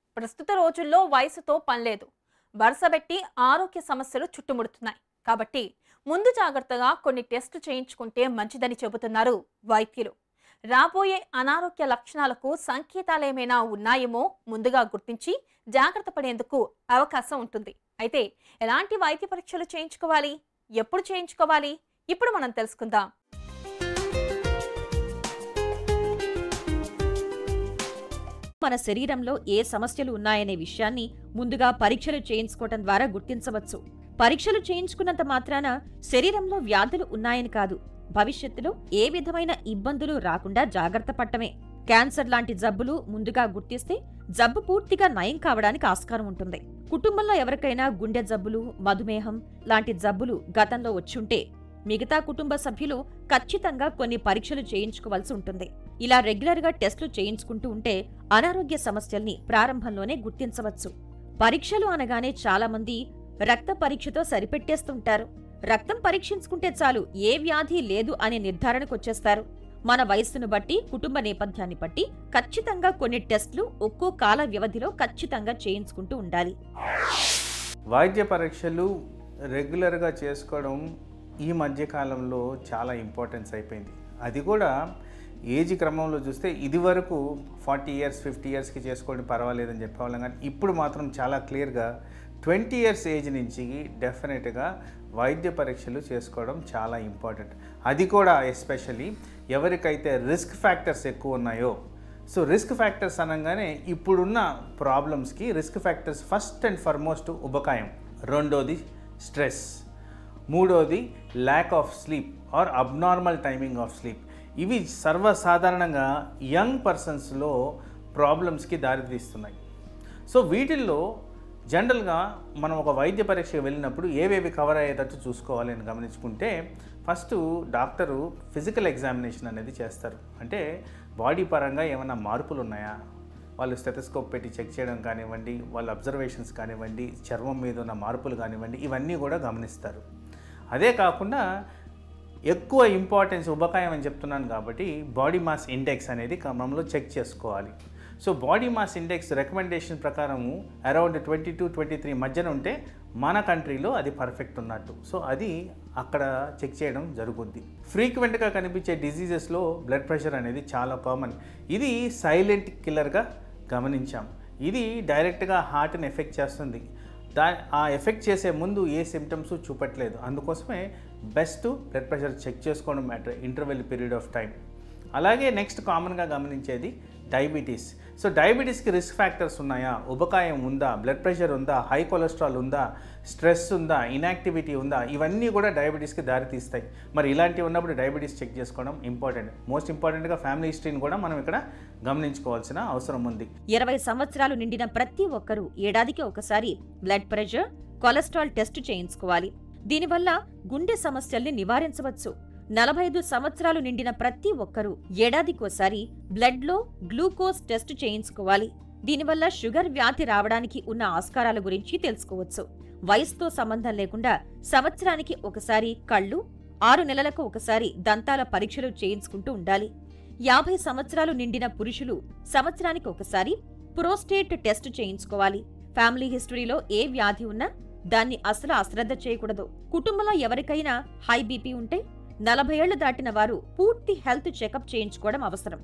ప్రస్తుత రోజుల్లో వయసుతో పనిలేదు వరుసబెట్టి ఆరోగ్య సమస్యలు చుట్టుముడుతున్నాయి కాబట్టి ముందు జాగ్రత్తగా కొన్ని టెస్టులు చేయించుకుంటే మంచిదని చెబుతున్నారు వైద్యులు రాబోయే అనారోగ్య లక్షణాలకు సంకేతాలేమైనా ఉన్నాయేమో ముందుగా గుర్తించి జాగ్రత్త పడేందుకు అవకాశం ఉంటుంది అయితే ఎలాంటి వైద్య పరీక్షలు చేయించుకోవాలి ఎప్పుడు చేయించుకోవాలి ఇప్పుడు మనం తెలుసుకుందాం మన శరీరంలో ఏ సమస్యలు ఉన్నాయనే విషయాన్ని ముందుగా పరీక్షలు చేయించుకోవటం ద్వారా గుర్తించవచ్చు పరీక్షలు చేయించుకున్నంత మాత్రాన శరీరంలో వ్యాధులు ఉన్నాయని కాదు భవిష్యత్తులో ఏ విధమైన ఇబ్బందులు రాకుండా జాగ్రత్త పట్టమే క్యాన్సర్ లాంటి జబ్బులు ముందుగా గుర్తిస్తే జబ్బు పూర్తిగా నయం కావడానికి ఆస్కారం ఉంటుంది కుటుంబంలో ఎవరికైనా గుండె జబ్బులు మధుమేహం లాంటి జబ్బులు గతంలో వచ్చుంటే మిగతా కుటుంబ సభ్యులు ఖచ్చితంగా కొన్ని పరీక్షలు చేయించుకోవాల్సి ఉంటుంది ఇలా రెగ్యులర్ గా టెస్టులు చేయించుకుంటూ ఉంటే అనారోగ్య సమస్యల్ని ప్రారంభంలోనే గుర్తించవచ్చు పరీక్షలు అనగానే చాలా మంది రక్త పరీక్షతో సరిపెట్టేస్తుంటారు రక్తం పరీక్షించుకుంటే చాలు ఏ వ్యాధి లేదు అనే నిర్ధారణకు వచ్చేస్తారు మన వయస్సును బట్టి కుటుంబ నేపథ్యాన్ని బట్టి ఖచ్చితంగా కొన్ని టెస్టులు ఒక్కో కాల వ్యవధిలో ఖచ్చితంగా చేయించుకుంటూ ఉండాలి వైద్య పరీక్షలు రెగ్యులర్గా చేసుకోవడం ఈ మధ్య కాలంలో చాలా ఇంపార్టెన్స్ అయిపోయింది అది కూడా ఏజ్ క్రమంలో చూస్తే ఇది వరకు ఫార్టీ ఇయర్స్ ఫిఫ్టీ ఇయర్స్కి చేసుకోవడం పర్వాలేదని చెప్పేవాళ్ళం కానీ ఇప్పుడు మాత్రం చాలా క్లియర్గా ట్వంటీ ఇయర్స్ ఏజ్ నుంచి డెఫినెట్గా వైద్య పరీక్షలు చేసుకోవడం చాలా ఇంపార్టెంట్ అది కూడా ఎస్పెషలీ ఎవరికైతే రిస్క్ ఫ్యాక్టర్స్ ఎక్కువ ఉన్నాయో సో రిస్క్ ఫ్యాక్టర్స్ అనగానే ఇప్పుడున్న ప్రాబ్లమ్స్కి risk factors first and foremost ఉబకాయం రెండోది స్ట్రెస్ మూడోది lack of sleep or abnormal timing of sleep ఇవి సర్వసాధారణంగా యంగ్ పర్సన్స్లో ప్రాబ్లమ్స్కి దారితీస్తున్నాయి సో వీటిల్లో జనరల్గా మనం ఒక వైద్య పరీక్షకు వెళ్ళినప్పుడు ఏవేవి కవర్ అయ్యేటట్టు చూసుకోవాలి అని గమనించుకుంటే ఫస్ట్ డాక్టరు ఫిజికల్ ఎగ్జామినేషన్ అనేది చేస్తారు అంటే బాడీ పరంగా ఏమైనా మార్పులు ఉన్నాయా వాళ్ళు స్టెథస్కోప్ పెట్టి చెక్ చేయడం కానివ్వండి వాళ్ళ అబ్జర్వేషన్స్ కానివ్వండి చర్మం మీద ఉన్న మార్పులు కానివ్వండి ఇవన్నీ కూడా గమనిస్తారు అదే కాకుండా ఎక్కువ ఇంపార్టెన్స్ ఉబకాయం అని చెప్తున్నాను కాబట్టి బాడీ మాస్ ఇండెక్స్ అనేది క్రమంలో చెక్ చేసుకోవాలి so body mass index recommendation ప్రకారము around twenty two twenty three మధ్యన ఉంటే మన కంట్రీలో అది పర్ఫెక్ట్ ఉన్నట్టు సో అది అక్కడ చెక్ చేయడం జరుగుద్ది ఫ్రీక్వెంట్గా కనిపించే డిజీజెస్లో బ్లడ్ ప్రెషర్ అనేది చాలా కామన్ ఇది సైలెంట్ కిల్లర్గా గమనించాం ఇది డైరెక్ట్గా హార్ట్ని ఎఫెక్ట్ చేస్తుంది దా ఆ ఎఫెక్ట్ చేసే ముందు ఏ సిమ్టమ్స్ చూపట్లేదు అందుకోసమే బెస్ట్ బ్లడ్ ప్రెషర్ చెక్ చేసుకోవడం matter interval period of time అలాగే నెక్స్ట్ కామన్గా గమనించేది డయాబెటీస్ సో డయాబెటీస్కి రిస్క్ ఫ్యాక్టర్స్ ఉన్నాయా ఉబకాయం ఉందా బ్లడ్ ప్రెషర్ ఉందా హై కొలెస్ట్రాల్ ఉందా స్ట్రెస్ ఉందా ఇన్యాక్టివిటీ ఉందా ఇవన్నీ కూడా డయాబెటీస్కి దారితీస్తాయి మరి ఇలాంటివి ఉన్నప్పుడు డయాబెటీస్ చెక్ చేసుకోవడం ఇంపార్టెంట్ మోస్ట్ ఇంపార్టెంట్గా ఫ్యామిలీ హిస్టరీని కూడా మనం ఇక్కడ గమనించుకోవాల్సిన అవసరం ఉంది ఇరవై సంవత్సరాలు నిండిన ప్రతి ఒక్కరూ ఏడాదికి ఒకసారి బ్లడ్ ప్రెషర్ కొలెస్ట్రాల్ టెస్ట్ చేయించుకోవాలి దీనివల్ల గుండె సమస్యల్ని నివారించవచ్చు నలభై ఐదు సంవత్సరాలు నిండిన ప్రతి ఒక్కరూ ఏడాదికోసారి బ్లడ్లో గ్లూకోజ్ టెస్ట్ చేయించుకోవాలి దీనివల్ల షుగర్ వ్యాధి రావడానికి ఉన్న ఆస్కారాల గురించి తెలుసుకోవచ్చు వయసుతో సంబంధం లేకుండా సంవత్సరానికి ఒకసారి కళ్ళు ఆరు నెలలకు ఒకసారి దంతాల పరీక్షలు చేయించుకుంటూ ఉండాలి యాభై సంవత్సరాలు నిండిన పురుషులు సంవత్సరానికి ఒకసారి ప్రోస్టేట్ టెస్ట్ చేయించుకోవాలి ఫ్యామిలీ హిస్టరీలో ఏ వ్యాధి ఉన్నా దాన్ని అసలు అశ్రద్ధ చేయకూడదు కుటుంబంలో ఎవరికైనా హై బీపీ ఉంటే నలభై ఏళ్లు దాటిన వారు పూర్తి హెల్త్ చెకప్ చేయించుకోవడం అవసరం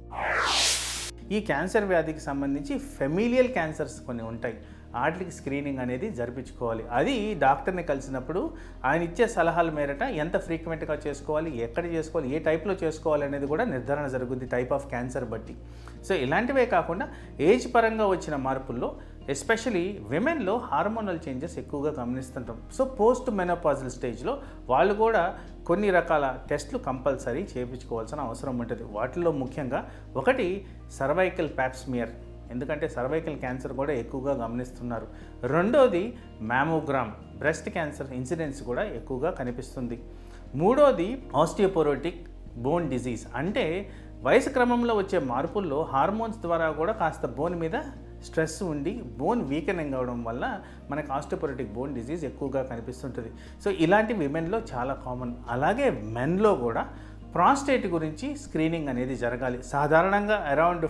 ఈ క్యాన్సర్ వ్యాధికి సంబంధించి ఫెమిలియల్ క్యాన్సర్స్ కొన్ని ఉంటాయి వాటికి స్క్రీనింగ్ అనేది జరిపించుకోవాలి అది డాక్టర్ని కలిసినప్పుడు ఆయన ఇచ్చే సలహాల మేరట ఎంత ఫ్రీక్వెంట్గా చేసుకోవాలి ఎక్కడ చేసుకోవాలి ఏ టైప్లో చేసుకోవాలి అనేది కూడా నిర్ధారణ జరుగుద్ది టైప్ ఆఫ్ క్యాన్సర్ బట్టి సో ఇలాంటివే కాకుండా ఏజ్ పరంగా వచ్చిన మార్పుల్లో ఎస్పెషలీ విమెన్లో హార్మోనల్ చేంజెస్ ఎక్కువగా గమనిస్తుంటాం సో పోస్ట్ మెనోపాజల్ స్టేజ్లో వాళ్ళు కూడా కొన్ని రకాల టెస్టులు కంపల్సరీ చేయించుకోవాల్సిన అవసరం ఉంటుంది వాటిల్లో ముఖ్యంగా ఒకటి సర్వైకల్ ప్యాప్స్మియర్ ఎందుకంటే సర్వైకల్ క్యాన్సర్ కూడా ఎక్కువగా గమనిస్తున్నారు రెండోది మ్యామోగ్రామ్ బ్రెస్ట్ క్యాన్సర్ ఇన్సిడెన్స్ కూడా ఎక్కువగా కనిపిస్తుంది మూడోది ఆస్టియోపోరోటిక్ బోన్ డిజీజ్ అంటే వయసు క్రమంలో వచ్చే మార్పుల్లో హార్మోన్స్ ద్వారా కూడా కాస్త బోన్ మీద స్ట్రెస్ ఉండి బోన్ వీకెనింగ్ అవడం వల్ల మనకు ఆస్టియోపొరటిక్ బోన్ డిజీజ్ ఎక్కువగా కనిపిస్తుంటుంది సో ఇలాంటి విమెన్లో చాలా కామన్ అలాగే మెన్లో కూడా ప్రాస్టేట్ గురించి స్క్రీనింగ్ అనేది జరగాలి సాధారణంగా around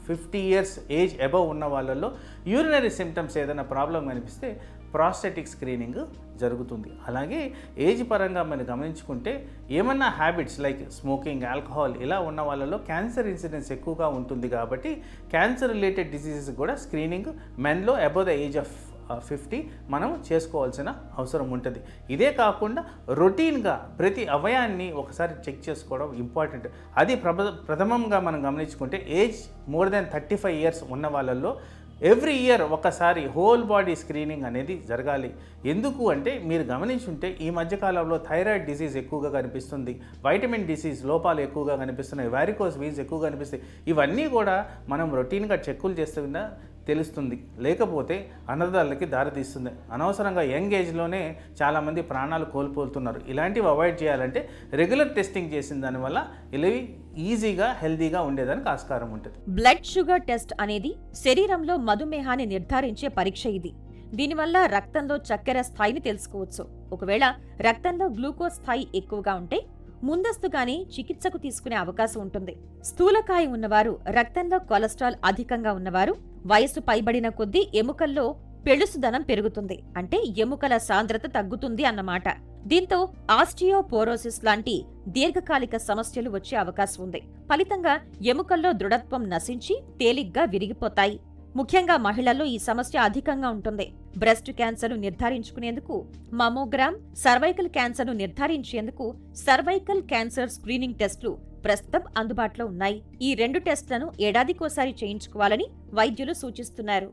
fifty years age above ఉన్న వాళ్ళల్లో యూరినరీ సిమ్టమ్స్ ఏదైనా ప్రాబ్లం కనిపిస్తే ప్రాస్టెటిక్ స్క్రీనింగ్ జరుగుతుంది అలాగే ఏజ్ పరంగా మనం గమనించుకుంటే ఏమన్నా హ్యాబిట్స్ లైక్ స్మోకింగ్ ఆల్కహాల్ ఇలా ఉన్న వాళ్ళలో క్యాన్సర్ ఇన్సిడెన్స్ ఎక్కువగా ఉంటుంది కాబట్టి క్యాన్సర్ రిలేటెడ్ డిసీజెస్ కూడా స్క్రీనింగ్ మెన్లో above the age of fifty మనం చేసుకోవాల్సిన అవసరం ఉంటుంది ఇదే కాకుండా రొటీన్గా ప్రతి అవయాన్ని ఒకసారి చెక్ చేసుకోవడం ఇంపార్టెంట్ అది ప్రథ ప్రథమంగా మనం గమనించుకుంటే age more than thirty five years ఉన్న వాళ్ళల్లో ఎవ్రీ ఇయర్ ఒకసారి హోల్ బాడీ స్క్రీనింగ్ అనేది జరగాలి ఎందుకు అంటే మీరు గమనించుంటే ఈ మధ్యకాలంలో థైరాయిడ్ డిసీజ్ ఎక్కువగా కనిపిస్తుంది వైటమిన్ డిసీజ్ లోపాలు ఎక్కువగా కనిపిస్తున్నాయి వ్యారికోస్ వీన్స్ ఎక్కువగా కనిపిస్తాయి ఇవన్నీ కూడా మనం రొటీన్గా చెక్కులు చేస్తున్నా తెలుస్తుంది లేకపోతే అనర్థాలకి దారితీస్తుంది అనవసరంగా యంగ్ ఏజ్లోనే చాలామంది ప్రాణాలు కోల్పోతున్నారు ఇలాంటివి అవాయిడ్ చేయాలంటే రెగ్యులర్ టెస్టింగ్ చేసిన దానివల్ల ఇవి ఈజీగా హెల్తీగా ఉండేదానికి ఆస్కారం ఉంటుంది బ్లడ్ షుగర్ టెస్ట్ అనేది శరీరంలో మధుమేహాన్ని నిర్ధారించే పరీక్ష ఇది దీనివల్ల రక్తంలో చక్కెర స్థాయిని తెలుసుకోవచ్చు ఒకవేళ రక్తంలో గ్లూకోజ్ స్థాయి ఎక్కువగా ఉంటే ముందస్తుగానే చికిత్సకు తీసుకునే అవకాశం ఉంటుంది స్థూలకాయం ఉన్నవారు రక్తంలో కొలెస్ట్రాల్ అధికంగా ఉన్నవారు వయసు పైబడిన కొద్దీ ఎముకల్లో పెళుసుదనం పెరుగుతుంది అంటే ఎముకల సాంద్రత తగ్గుతుంది అన్నమాట దీంతో ఆస్టియోపోరోసిస్ లాంటి దీర్ఘకాలిక సమస్యలు వచ్చే అవకాశం ఉంది ఫలితంగా ఎముకల్లో దృఢత్వం నశించి తేలిగ్గా విరిగిపోతాయి ముఖ్యంగా మహిళల్లో ఈ సమస్య అధికంగా ఉంటుంది బ్రెస్ట్ క్యాన్సర్ను నిర్ధారించుకునేందుకు మమోగ్రామ్ సర్వైకల్ క్యాన్సర్ను నిర్ధారించేందుకు సర్వైకల్ క్యాన్సర్ స్క్రీనింగ్ టెస్టులు ప్రస్తుతం అందుబాటులో ఉన్నాయి ఈ రెండు టెస్టులను ఏడాదికోసారి చేయించుకోవాలని వైద్యులు సూచిస్తున్నారు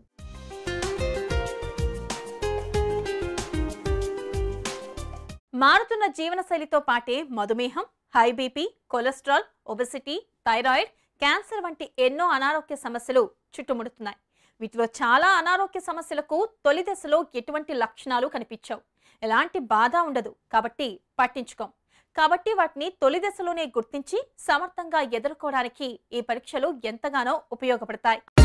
మారుతున్న జీవనశైలితో పాటే మధుమేహం high BP cholesterol obesity thyroid cancer వంటి ఎన్నో అనారోగ్య సమస్యలు చుట్టుముడుతున్నాయి వీటిలో చాలా అనారోగ్య సమస్యలకు తొలి దశలో ఎటువంటి లక్షణాలు కనిపించవు ఎలాంటి బాధ ఉండదు కాబట్టి పట్టించుకోం కాబట్టి వాటిని తొలి దశలోనే గుర్తించి సమర్థంగా ఎదుర్కోవడానికి ఈ పరీక్షలు ఎంతగానో ఉపయోగపడతాయి